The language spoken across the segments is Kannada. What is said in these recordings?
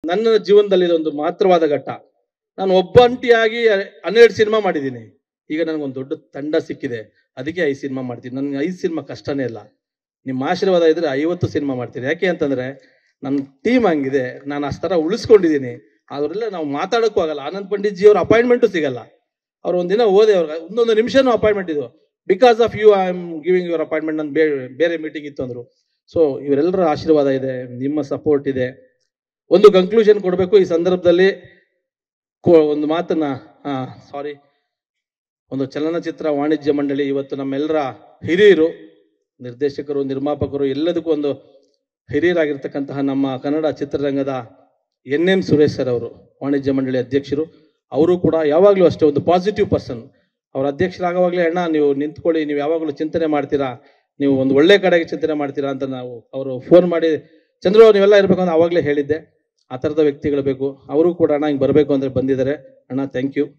ನನ್ನ ಜೀವನದಲ್ಲಿ ಇದೊಂದು ಮಾತ್ರವಾದ ಘಟ್ಟ ನಾನು ಒಬ್ಬಂಟಿಯಾಗಿ ಹನ್ನೆರಡು ಸಿನಿಮಾ ಮಾಡಿದ್ದೀನಿ ಈಗ ನನಗೊಂದು ದೊಡ್ಡ ತಂಡ ಸಿಕ್ಕಿದೆ ಅದಕ್ಕೆ ಐದು ಸಿನಿಮಾ ಮಾಡ್ತೀನಿ ನನಗೆ ಐದು ಸಿನಿಮಾ ಕಷ್ಟನೇ ಇಲ್ಲ ನಿಮ್ಮ ಆಶೀರ್ವಾದ ಇದ್ರೆ ಐವತ್ತು ಸಿನಿಮಾ ಮಾಡ್ತೀನಿ ಯಾಕೆ ಅಂತಂದ್ರೆ ನನ್ನ ಟೀಮ್ ಹಂಗಿದೆ ನಾನು ಅಷ್ಟು ಥರ ಉಳಿಸ್ಕೊಂಡಿದ್ದೀನಿ ಅವರೆಲ್ಲ ನಾವು ಮಾತಾಡೋಕ್ಕೂ ಆಗಲ್ಲ ಆನಂದ್ ಪಂಡಿತ್ ಜಿ ಅವ್ರ ಅಪಾಯಿಂಟ್ಮೆಂಟು ಸಿಗಲ್ಲ ಅವ್ರು ಒಂದಿನ ಓದೆ ಅವ್ರಿಗೆ ಒಂದೊಂದು ನಿಮಿಷನೂ ಅಪಾಯಿಂಟ್ಮೆಂಟ್ ಇದು because of you I am giving your appointment ನನ್ನ ಬೇರೆ ಬೇರೆ ಮೀಟಿಂಗ್ ಇತ್ತು ಅಂದರು ಸೊ ಇವರೆಲ್ಲರ ಆಶೀರ್ವಾದ ಇದೆ ನಿಮ್ಮ ಸಪೋರ್ಟ್ ಇದೆ ಒಂದು ಕನ್ಕ್ಲೂಷನ್ ಕೊಡಬೇಕು ಈ ಸಂದರ್ಭದಲ್ಲಿ ಕೊ- ಒಂದು ಮಾತನ್ನ ಸಾರಿ ಒಂದು ಚಲನಚಿತ್ರ ವಾಣಿಜ್ಯ ಮಂಡಳಿ ಇವತ್ತು ನಮ್ಮೆಲ್ಲರ ಹಿರಿಯರು ನಿರ್ದೇಶಕರು ನಿರ್ಮಾಪಕರು ಎಲ್ಲದಕ್ಕೂ ಒಂದು ಹಿರಿಯರಾಗಿರ್ತಕ್ಕಂತಹ ನಮ್ಮ ಕನ್ನಡ ಚಿತ್ರರಂಗದ ಎನ್ ಎಂ ಸುರೇಶ್ ಸರ್ ಅವರು ವಾಣಿಜ್ಯ ಮಂಡಳಿ ಅಧ್ಯಕ್ಷರು ಅವರು ಕೂಡ ಯಾವಾಗಲೂ ಅಷ್ಟೇ ಒಂದು ಪಾಸಿಟಿವ್ ಪರ್ಸನ್ ಅವ್ರ ಅಧ್ಯಕ್ಷರಾಗುವಾಗಲೇ ಅಣ್ಣ ನೀವು ನಿಂತ್ಕೊಳ್ಳಿ ನೀವು ಯಾವಾಗಲೂ ಚಿಂತನೆ ಮಾಡ್ತೀರಾ ನೀವು ಒಂದು ಒಳ್ಳೆ ಕಡೆಗೆ ಚಿಂತನೆ ಮಾಡ್ತೀರಾ ಅಂತ ನಾವು ಅವರು ಫೋನ್ ಮಾಡಿ ಚಂದ್ರು ಅವ್ರು ನೀವೆಲ್ಲ ಇರಬೇಕು ಅಂತ ಆವಾಗಲೇ ಹೇಳಿದ್ದೆ ಆ ಥರದ ವ್ಯಕ್ತಿಗಳು ಬೇಕು ಅವರು ಕೂಡ ಅಣ್ಣ ಹಿಂಗೆ ಬರಬೇಕು ಅಂದರೆ ಬಂದಿದ್ದಾರೆ ಅಣ್ಣ ಥ್ಯಾಂಕ್ ಯು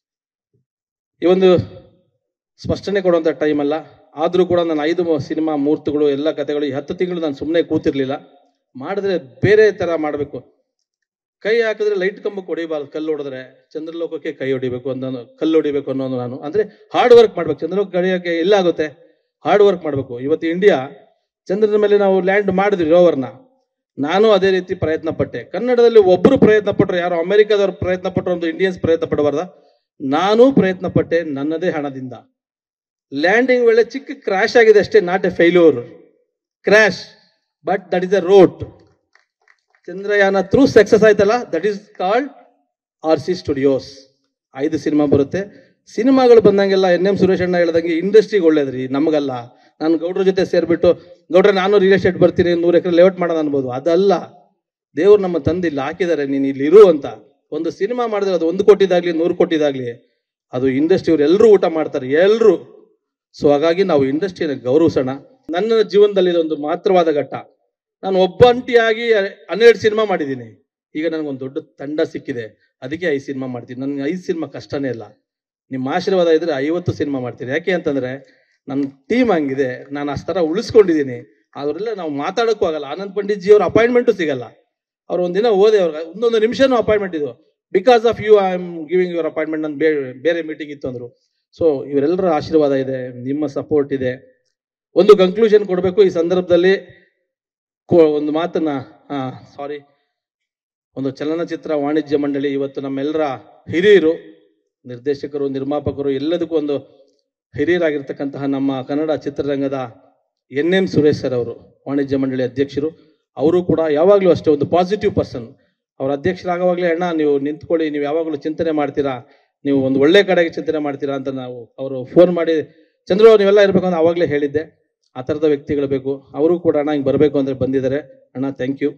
ಈ ಒಂದು ಸ್ಪಷ್ಟನೆ ಕೊಡುವಂಥ ಟೈಮ್ ಅಲ್ಲ ಆದರೂ ಕೂಡ ನಾನು ಐದು ಮ- ಸಿನಿಮಾ ಮೂರ್ತುಗಳು ಎಲ್ಲ ಕಥೆಗಳು ಈ ಹತ್ತು ತಿಂಗಳು ನಾನು ಸುಮ್ಮನೆ ಕೂತಿರ್ಲಿಲ್ಲ ಮಾಡಿದ್ರೆ ಬೇರೆ ಥರ ಮಾಡಬೇಕು ಕೈ ಹಾಕಿದ್ರೆ ಲೈಟ್ ಕಂಬಕ್ಕೆ ಹೊಡಿಬಾರ್ದು ಕಲ್ಲು ಹೊಡೆದ್ರೆ ಚಂದ್ರಲೋಕಕ್ಕೆ ಕೈ ಹೊಡಿಬೇಕು ಅನ್ನೋ ಕಲ್ಲು ಹೊಡಿಬೇಕು ಅನ್ನೋದು ನಾನು ಅಂದ್ರೆ ಹಾರ್ಡ್ ವರ್ಕ್ ಮಾಡ್ಬೇಕು ಚಂದ್ರಲೋಕ ಕಡಿಯೋಕೆ ಎಲ್ಲ ಆಗುತ್ತೆ ಹಾರ್ಡ್ ವರ್ಕ್ ಮಾಡಬೇಕು ಇವತ್ತು ಇಂಡಿಯಾ ಚಂದ್ರನ ಮೇಲೆ ನಾವು ಲ್ಯಾಂಡ್ ಮಾಡಿದ್ವಿ ರೋವರ್ನ ನಾನು ಅದೇ ರೀತಿ ಪ್ರಯತ್ನ ಪಟ್ಟೆ ಕನ್ನಡದಲ್ಲಿ ಒಬ್ಬರು ಪ್ರಯತ್ನ ಪಟ್ಟರು ಯಾರು ಅಮೆರಿಕದವ್ರು ಪ್ರಯತ್ನ ಪಟ್ಟರು ಒಂದು ಇಂಡಿಯನ್ಸ್ ಪ್ರಯತ್ನ ಪಡಬಾರ್ದ ನಾನು ಪ್ರಯತ್ನ ಪಟ್ಟೆ ನನ್ನದೇ ಹಣದಿಂದ ಲ್ಯಾಂಡಿಂಗ್ ವೇಳೆ ಚಿಕ್ಕ ಕ್ರಾಶ್ ಆಗಿದೆ ಅಷ್ಟೇ not a failure crash but that is a route Chandrayaan through success ಆಯ್ತಲ್ಲ that is called R C studios ಐದು ಸಿನಿಮಾ ಬರುತ್ತೆ ಸಿನಿಮಾಗಳು ಬಂದಂಗೆಲ್ಲ ಎನ್ ಎಂ ಸುರೇಶ್ ಅಣ್ಣ ಹೇಳ್ದಂಗೆ ಇಂಡಸ್ಟ್ರಿಗೆ ಒಳ್ಳೇದ್ರಿ ನಮಗಲ್ಲ ನಾನು ಗೌಡ್ರ ಜೊತೆ ಸೇರ್ಬಿಟ್ಟು ಗೌಡ್ರ ನಾನು ರಿಯಲ್ ಎಸ್ಟೇಟ್ ಬರ್ತೀನಿ ನೂರು ಎಕರೆ ಲೇಔಟ್ ಮಾಡೋಣ ಅನ್ಬೋದು ಅದಲ್ಲ ದೇವ್ರು ನಮ್ಮ ತಂದೆ ಇಲ್ಲಿ ಹಾಕಿದ್ದಾರೆ ನೀನು ಇಲ್ಲಿ ಇರು ಅಂತ ಒಂದು ಸಿನಿಮಾ ಮಾಡಿದ್ರೆ ಅದು ಒಂದು ಕೋಟಿದಾಗ್ಲಿ ನೂರು ಕೋಟಿದಾಗ್ಲಿ ಅದು ಇಂಡಸ್ಟ್ರಿ ಎಲ್ಲರೂ ಊಟ ಮಾಡ್ತಾರೆ ಎಲ್ಲರೂ ಸೊ ಹಾಗಾಗಿ ನಾವು ಇಂಡಸ್ಟ್ರಿಯನ್ನು ಗೌರವಿಸೋಣ ನನ್ನ ಜೀವನದಲ್ಲಿ ಇದೊಂದು ಮಾತ್ರವಾದ ಘಟ್ಟ ನಾನು ಒಬ್ಬಂಟಿಯಾಗಿ ಹನ್ನೆರಡು ಸಿನಿಮಾ ಮಾಡಿದ್ದೀನಿ ಈಗ ನನಗೊಂದು ದೊಡ್ಡ ತಂಡ ಸಿಕ್ಕಿದೆ ಅದಕ್ಕೆ ಐದು ಸಿನಿಮಾ ಮಾಡ್ತೀನಿ ನನಗೆ ಐದು ಸಿನಿಮಾ ಕಷ್ಟನೇ ಇಲ್ಲ ನಿಮ್ಮ ಆಶೀರ್ವಾದ ಇದ್ರೆ ಐವತ್ತು ಸಿನಿಮಾ ಮಾಡ್ತೀನಿ ಯಾಕೆ ಅಂತಂದ್ರೆ ನನ್ನ ಟೀಮ್ ಹಂಗಿದೆ ನಾನು ಅಷ್ಟು ಥರ ಉಳಿಸ್ಕೊಂಡಿದ್ದೀನಿ ಅವರೆಲ್ಲ ನಾವು ಮಾತಾಡೋಕ್ಕೂ ಆಗಲ್ಲ ಆನಂದ್ ಪಂಡಿತ್ ಜಿ ಅವ್ರ ಅಪಾಯಿಂಟ್ಮೆಂಟು ಸಿಗಲ್ಲ ಅವ್ರು ಒಂದಿನ ಓದೆ ಅವ್ರಿಗೆ ಒಂದೊಂದು ನಿಮಿಷನೂ ಅಪಾಯಿಂಟ್ಮೆಂಟ್ ಇದು because of you I am giving your appointment ನನ್ನ ಬೇರೆ ಬೇರೆ ಮೀಟಿಂಗ್ ಇತ್ತು ಅಂದರು ಸೊ ಇವರೆಲ್ಲರ ಆಶೀರ್ವಾದ ಇದೆ ನಿಮ್ಮ ಸಪೋರ್ಟ್ ಇದೆ ಒಂದು ಕನ್ಕ್ಲೂಷನ್ ಕೊಡಬೇಕು ಈ ಸಂದರ್ಭದಲ್ಲಿ ಕೊ- ಒಂದು ಮಾತನ್ನ ಸಾರಿ ಒಂದು ಚಲನಚಿತ್ರ ವಾಣಿಜ್ಯ ಮಂಡಳಿ ಇವತ್ತು ನಮ್ಮೆಲ್ಲರ ಹಿರಿಯರು ನಿರ್ದೇಶಕರು ನಿರ್ಮಾಪಕರು ಎಲ್ಲದಕ್ಕೂ ಒಂದು ಹಿರಿಯರಾಗಿರ್ತಕ್ಕಂತಹ ನಮ್ಮ ಕನ್ನಡ ಚಿತ್ರರಂಗದ ಎನ್ ಎಂ ಸುರೇಶ್ ಸರ್ ಅವರು ವಾಣಿಜ್ಯ ಮಂಡಳಿ ಅಧ್ಯಕ್ಷರು ಅವರು ಕೂಡ ಯಾವಾಗಲೂ ಅಷ್ಟೇ ಒಂದು ಪಾಸಿಟಿವ್ ಪರ್ಸನ್ ಅವ್ರ ಅಧ್ಯಕ್ಷರಾಗುವಾಗಲೇ ಅಣ್ಣ ನೀವು ನಿಂತ್ಕೊಳ್ಳಿ ನೀವು ಯಾವಾಗಲೂ ಚಿಂತನೆ ಮಾಡ್ತೀರಾ ನೀವು ಒಂದು ಒಳ್ಳೆ ಕಡೆಗೆ ಚಿಂತನೆ ಮಾಡ್ತೀರಾ ಅಂತ ನಾವು ಅವರು ಫೋನ್ ಮಾಡಿ ಚಂದ್ರು ಅವ್ರು ನೀವೆಲ್ಲ ಇರಬೇಕು ಅಂತ ಆವಾಗಲೇ ಹೇಳಿದ್ದೆ ಆ ಥರದ ವ್ಯಕ್ತಿಗಳು ಬೇಕು ಅವರು ಕೂಡ ಅಣ್ಣ ಹಿಂಗೆ ಬರಬೇಕು ಅಂದರೆ ಬಂದಿದ್ದಾರೆ ಅಣ್ಣ ಥ್ಯಾಂಕ್ ಯು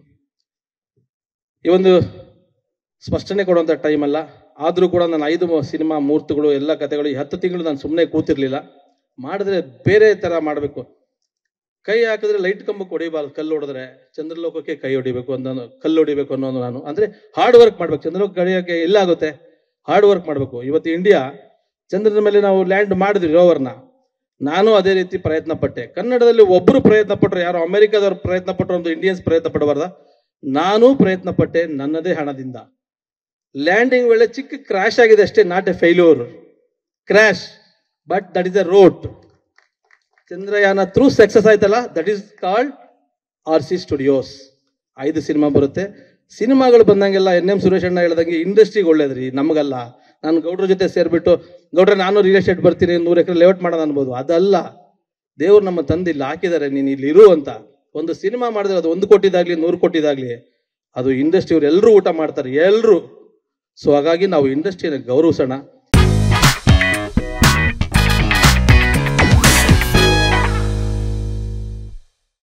ಈ ಒಂದು ಸ್ಪಷ್ಟನೆ ಕೊಡುವಂಥ ಟೈಮ್ ಅಲ್ಲ ಆದರೂ ಕೂಡ ನಾನು ಐದು ಮ- ಸಿನಿಮಾ ಮೂರ್ತುಗಳು ಎಲ್ಲ ಕಥೆಗಳು ಈ ಹತ್ತು ತಿಂಗಳು ನಾನು ಸುಮ್ಮನೆ ಕೂತಿರ್ಲಿಲ್ಲ ಮಾಡಿದ್ರೆ ಬೇರೆ ಥರ ಮಾಡಬೇಕು ಕೈ ಹಾಕಿದ್ರೆ ಲೈಟ್ ಕಂಬಕ್ಕೆ ಹೊಡಿಬಾರ್ದು ಕಲ್ಲು ಹೊಡೆದ್ರೆ ಚಂದ್ರಲೋಕಕ್ಕೆ ಕೈ ಹೊಡಿಬೇಕು ಅನ್ನೋ ಕಲ್ಲು ಹೊಡಿಬೇಕು ಅನ್ನೋದು ನಾನು ಅಂದ್ರೆ ಹಾರ್ಡ್ ವರ್ಕ್ ಮಾಡ್ಬೇಕು ಚಂದ್ರಲೋಕ ಕಡಿಯೋಕೆ ಎಲ್ಲ ಆಗುತ್ತೆ ಹಾರ್ಡ್ ವರ್ಕ್ ಮಾಡಬೇಕು ಇವತ್ತು ಇಂಡಿಯಾ ಚಂದ್ರನ ಮೇಲೆ ನಾವು ಲ್ಯಾಂಡ್ ಮಾಡಿದ್ವಿ ರೋವರ್ನ ನಾನು ಅದೇ ರೀತಿ ಪ್ರಯತ್ನ ಪಟ್ಟೆ ಕನ್ನಡದಲ್ಲಿ ಒಬ್ಬರು ಪ್ರಯತ್ನ ಪಟ್ಟರು ಯಾರು ಅಮೆರಿಕದವ್ರು ಪ್ರಯತ್ನ ಪಟ್ಟರು ಒಂದು ಇಂಡಿಯನ್ಸ್ ಪ್ರಯತ್ನ ಪಡಬಾರ್ದ ನಾನು ಪ್ರಯತ್ನ ಪಟ್ಟೆ ನನ್ನದೇ ಹಣದಿಂದ ಲ್ಯಾಂಡಿಂಗ್ ವೇಳೆ ಚಿಕ್ಕ ಕ್ರಾಶ್ ಆಗಿದೆ ಅಷ್ಟೇ not a failure crash but that is a route Chandrayaan through success ಆಯ್ತಲ್ಲ that is called R C studios ಐದು ಸಿನಿಮಾ ಬರುತ್ತೆ ಸಿನಿಮಾಗಳು ಬಂದಂಗೆಲ್ಲ ಎನ್ ಎಂ ಸುರೇಶ್ ಅಣ್ಣ ಹೇಳ್ದಂಗೆ ಇಂಡಸ್ಟ್ರಿಗೆ ಒಳ್ಳೇದ್ರಿ ನಮಗಲ್ಲ ನಾನು ಗೌಡ್ರ ಜೊತೆ ಸೇರ್ಬಿಟ್ಟು ಗೌಡ್ರ ನಾನು ರಿಯಲ್ ಎಸ್ಟೇಟ್ ಬರ್ತೀನಿ ನೂರು ಎಕರೆ ಲೇಔಟ್ ಮಾಡೋಣ ಅನ್ಬೋದು ಅದಲ್ಲ ದೇವ್ರು ನಮ್ಮ ತಂದೆ ಇಲ್ಲಿ ಹಾಕಿದ್ದಾರೆ ನೀನು ಇಲ್ಲಿ ಇರು ಅಂತ ಒಂದು ಸಿನಿಮಾ ಮಾಡಿದ್ರೆ ಅದು ಒಂದು ಕೋಟಿದಾಗ್ಲಿ ನೂರು ಕೋಟಿದಾಗ್ಲಿ ಅದು ಇಂಡಸ್ಟ್ರಿ ಎಲ್ಲರೂ ಊಟ ಮಾಡ್ತಾರೆ ಎಲ್ಲರೂ ಸೊ ಹಾಗಾಗಿ ನಾವು ಇಂಡಸ್ಟ್ರಿಯನ್ನು ಗೌರವಿಸೋಣ